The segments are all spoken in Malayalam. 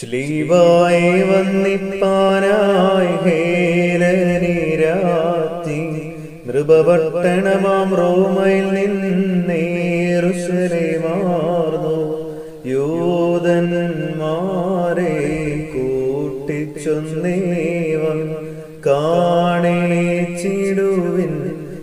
ശ്ലീവായി വന്നിപ്പാനായി ഹേലനിരാത്തി നൃപപട്ടണമാം റോമയിൽ നിന്നേറുശലേമാർന്നു യൂതന്മാരെ കൂട്ടിച്ചൊന്നേവം കാണിച്ചിടുവിൻ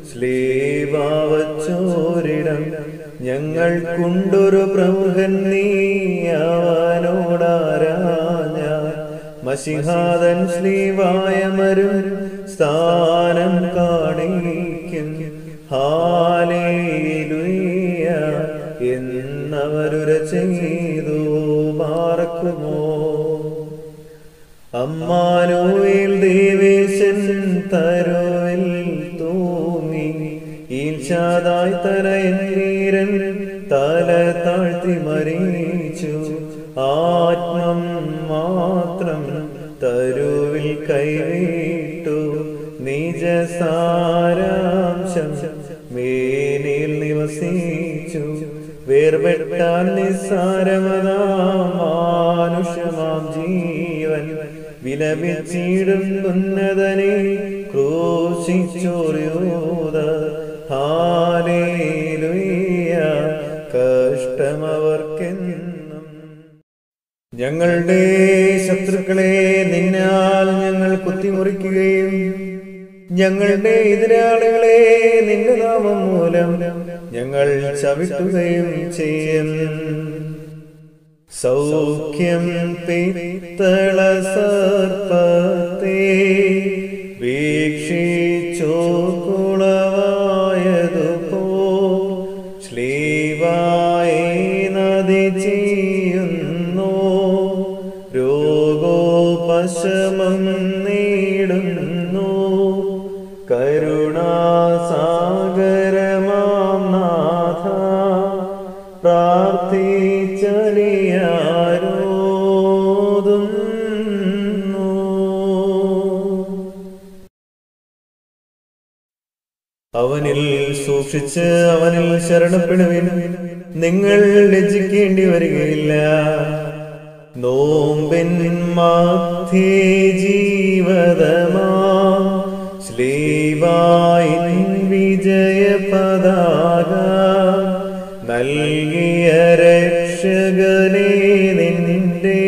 ശ്ലീവാവച്ചോരിടം ഞങ്ങൾക്കുണ്ടൊരു പ്രമുഖൻ നീ അവനോടാരാഞ്ഞ മഷിഹാദൻ ശ്ലീവായമരും സ്ഥാനം കാണിക്കും ഹാലേലുയ എന്നവരുര ചെയ്തു മാറക്കുമോ അമ്മാനുവേൽ ദേവേശൻ തരുവിൽ തൂങ്ങി ഈശാദായി തലയീരൻ തല താഴ്ത്തി മരിച്ചു ആത്മം മാത്രം തരുവിൽ കൈവിട്ടു നിജ സാരാംശം മേനിൽ നിവസിച്ചു വേർപെട്ടാൽ നിസ്സാരമതാം മാനുഷമാം ജീവൻ വിലപിച്ചിടും ഉന്നതനെ ക്രൂശിച്ചോറിയൂത ഹാലേലുയ കഷ്ടമവർക്കെന്നും ഞങ്ങളുടെ ശത്രുക്കളെ നിന്നാൽ ഞങ്ങൾ കുത്തിമുറിക്കുകയും ഞങ്ങളുടെ എതിരാളികളെ നിന്റെ നാമം മൂലം ഞങ്ങൾ ചവിട്ടുകയും ചെയ്യും സൗഖ്യം പിത്തള സർപ്പത്തെ വീക്ഷിച്ചോ കുളവായതുപോ ശ്ലീവായി നദി ചെയ്യുന്നു രോഗോപശമം നേടുന്നു കരുണാസാഗരമാം നാഥ പ്രാർത്ഥിച്ചറിയാരോതുന്നു അവനിൽ സൂക്ഷിച്ച് അവനിൽ ശരണപ്പെടുവിൻ നിങ്ങൾ ലജ്ജിക്കേണ്ടി വരികയില്ല നോമ്പിൻ മാധ്യേ ജീവതമാ ശ്ലീവായിൻ വിജയ പതാക നൽകിയ രക്ഷകനെ നിന്റെ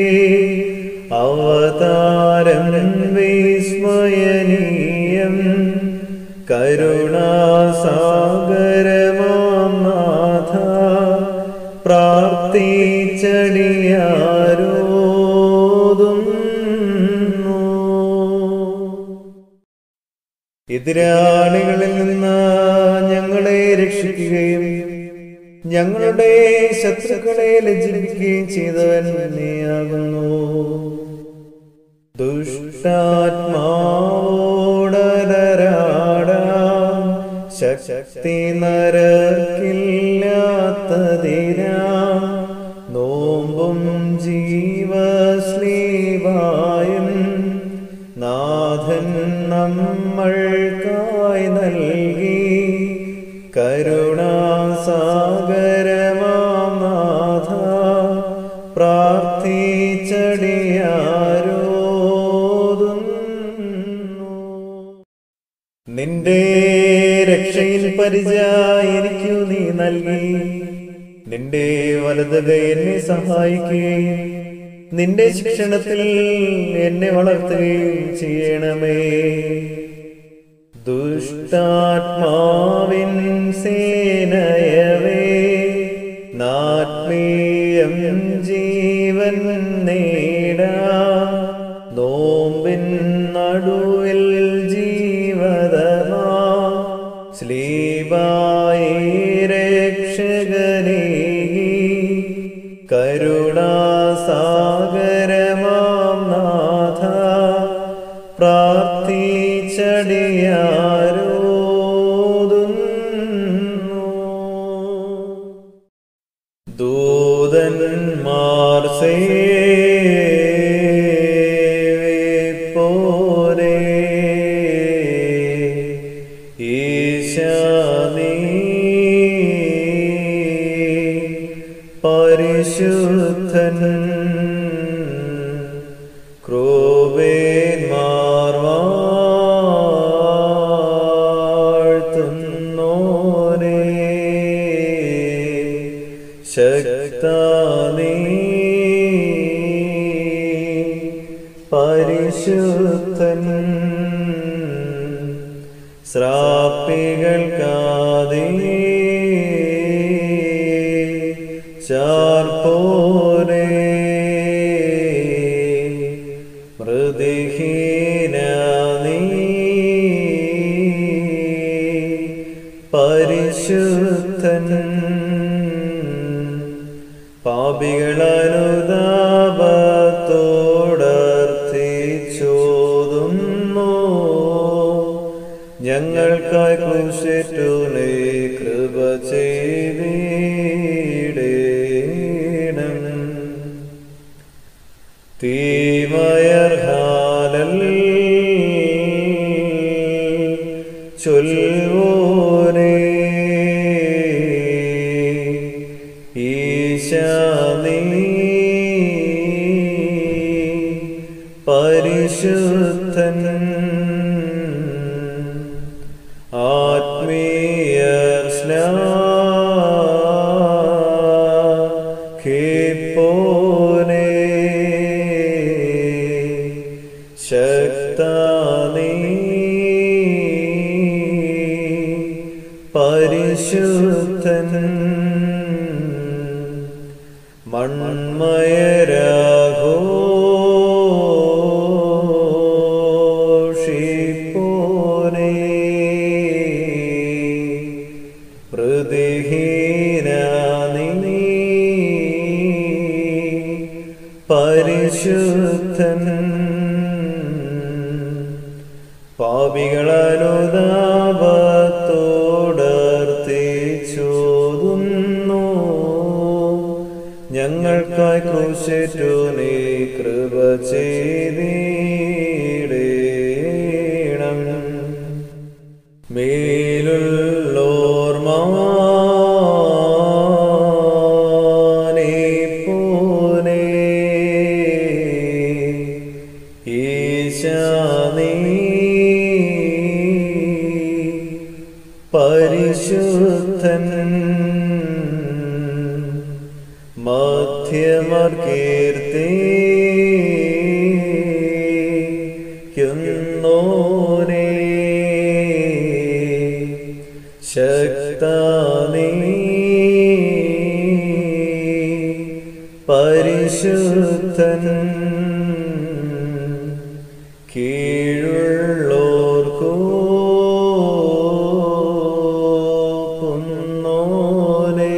അവതാരം വിസ്മയനീയം കരുണാസാഗരമാം നാഥ പ്രാർത്ഥിച്ചടിയാരോതുന്നു എതിരാളികളിൽ നിന്ന് ഞങ്ങളെ രക്ഷിക്കുകയും ഞങ്ങളുടെ ശത്രുക്കളെ ലജ്ജിപ്പിക്കുകയും ചെയ്തവൻ നീയാകുന്നു ദുഷ്ടാത്മാവോടരാടാ ശക്തി നരക്കില്ലാത്തതിനാ നോമ്പും ജീവസ്ലീവായും നാഥൻ നമ്മൾക്കായി നൽകി കരുണാസാഗരമാം നാഥ പ്രാർത്ഥിച്ചടിയാരോതുന്നു നിന്റെ രക്ഷയിൽ പരിച എനിക്കു നീ നൽകി നിന്റെ വലത് കൈ എന്നെ സഹായിക്കുകയും നിന്റെ ശിക്ഷണത്തിൽ എന്നെ വളർത്തുകയും ചെയ്യണമേ ദുഷ്ടാത്മാവിൻ സേനയവേ നാത്മീയം ജീവൻ നേടാ നോമ്പിൻ നടുവിൽ ജീവതമാ സ്ലീവായി രക്ഷകനേ കരുണാസാഗരമാം നാഥ പ്രാർത്ഥിച്ചടിയാരോതുന്നു ദൂതന്മാർ സേവപ്പോരെ ഈശാനീ പരിശുദ്ധൻ പരിശുദ്ധൻ ശ്രാപ്പികൾക്കാതേ ചാർപ്പോരേ മൃദിഹീന നീ പരിശുദ്ധൻ പാപികളനുതാപത്തോടർത്ഥിച്ചോതുന്നു ഞങ്ങൾക്കായി ക്രൂശിറ്റു നീ കൃപ ചെയ്തിടേണം തീമയർഹാലൽ ചൊല്ലുവോരേ ഈശാനീ പരിശുദ്ധൻ ആത്മീയ ഖിപ്പോനേ ശക്താനീ പരിശുദ്ധൻ മൺമയരാഘോ ഷിപ്പോനേ പ്രതിഹീനാനി പരിശുദ്ധൻ പാപികളനുതാപത്തോടർത്തിച്ചോതുന്നു ഞങ്ങൾക്കായി ക്രൂശിറ്റു നീ കൃപ ചെയ്തിടേണം മേലുള്ളോർമാനേ പൂനേ ഈശാനീ പരിശുദ്ധൻ മധ്യമർ കീർത്തി ുന്നോനേ ശക്താനീ പരിശുദ്ധൻ കീഴുള്ളോർക്കോ കുന്നോനേ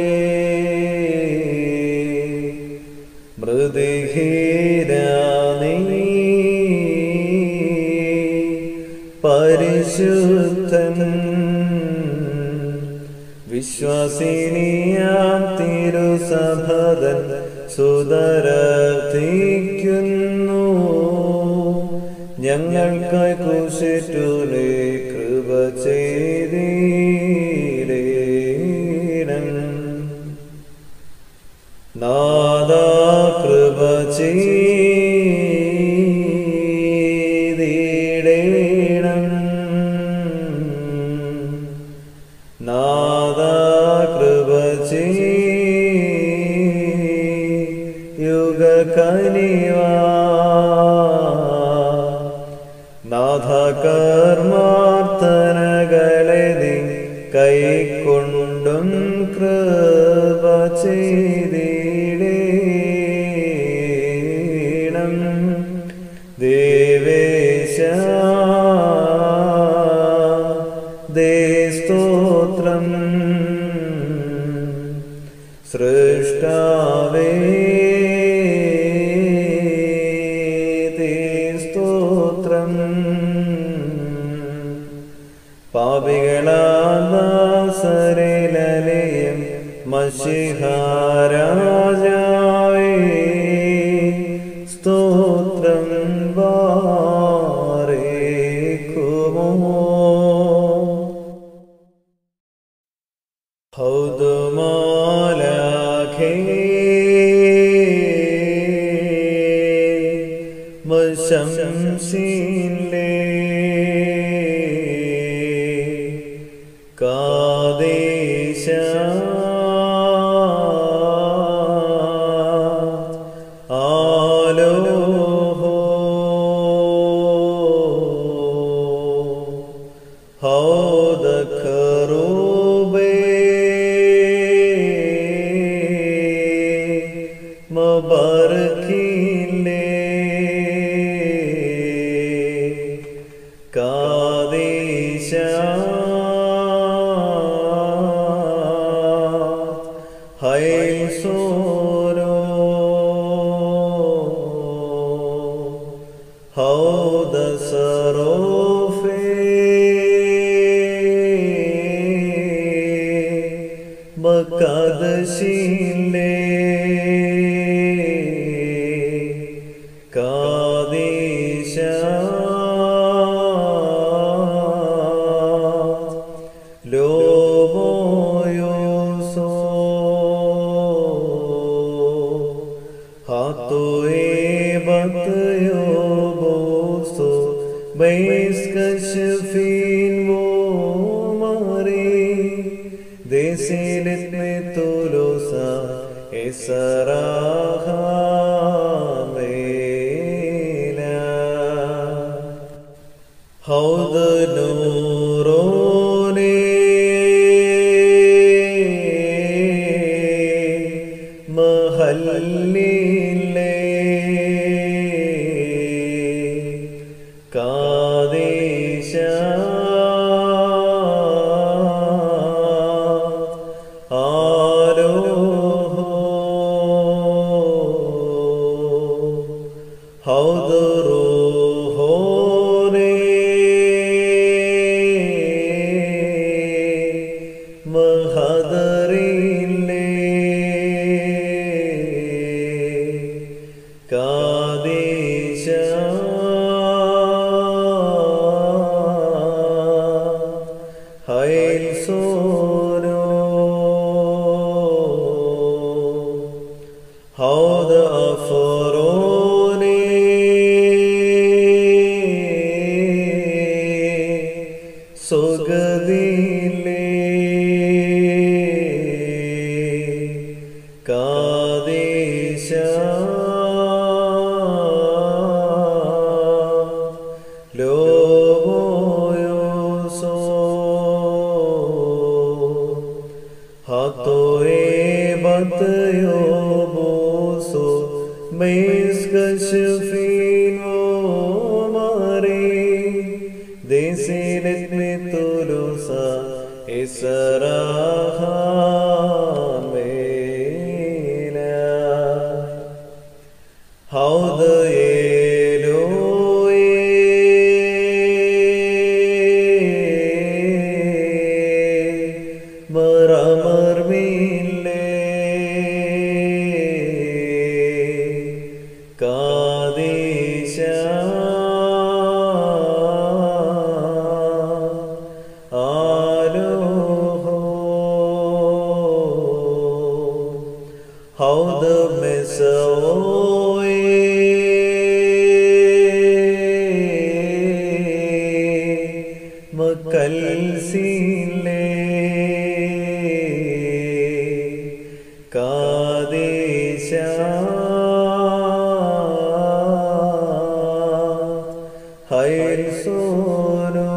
മൃദിഹീരാനീ പരിശുദ്ധൻ വിശ്വാസിനിയാം തിരുസഭതൻ സുതരത്തിക്കുന്നു ഞങ്ങൾക്കായി ക്രൂശിറ്റു നീ കൃപ ചെയ്തീരേണം നാദാ കൃപ ചെയ്തിടേണം നാദാ കൃപ യുഗകനിവാ നാഥ കർമാർത്ഥനകളെ നീ കൈക്കൊണ്ടും കൃപ ചെയ്തിടേണം ദേവേശ ദേ സ്തോത്രം സൃഷ്ടാവേ തേ സ്തോത്രം പാപികളാസരലയം മഷിഹാരാജാവേ സ്തോത്രം വാരേക്കുമോ ഹൗദുമാലാഖേ വശംസീലേ കാദേശ ആലോഹോ കാദേശ ലോമോയോസോ ഹത്തോയെ ബത്തയോബോസോ ബൈസ്കശഫീൻ വോമാരി ദേശിലിത് മേ തുലോസ എസറാഹമേല ഹൗദ നൂറോനെ മഹല്ലിലെ കാദേശ ആരോഹോ ഹൗദറുഹോനെ മഹദറിലെ കാദേശ ഹൈൽ സോനോ How the Aphorone Sogadile Kadesha Loboyoso Hatoe batayo boso Meiskashfin o mare Desilet me tulusa Isaraha mela How the Eloe Maramar Kadesha Aloho how the Mesoe Makalsile Kadesha Hail Sono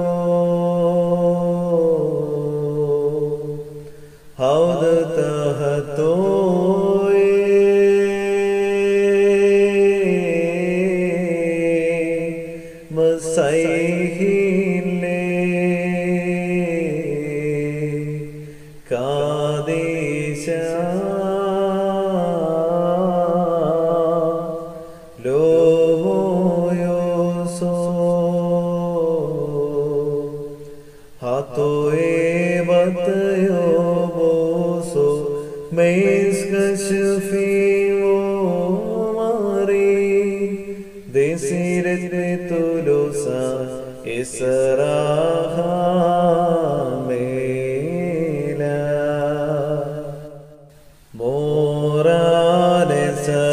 how the Tahatoe Masaihile Kadesha Lomoyoso Hatoe batayo boso Meiskashfi o mari Desiret tulosa Israha mela Morale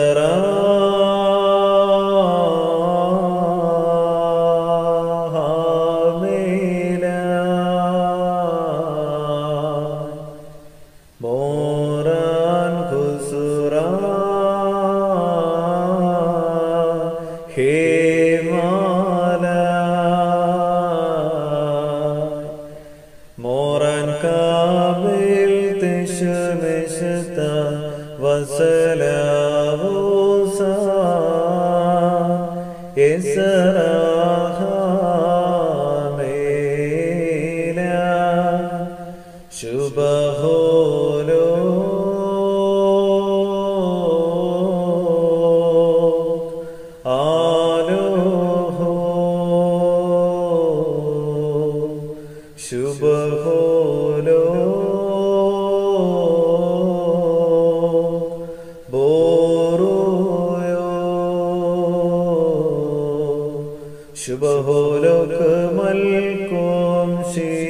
Saraha mela Moran khusra hemala Moran kabil tishmishta wasalavusa Israha mela Shubaholo Aloho Shubaholo Boroyo ശുഭഹോലോക മൽക്കോം ശീ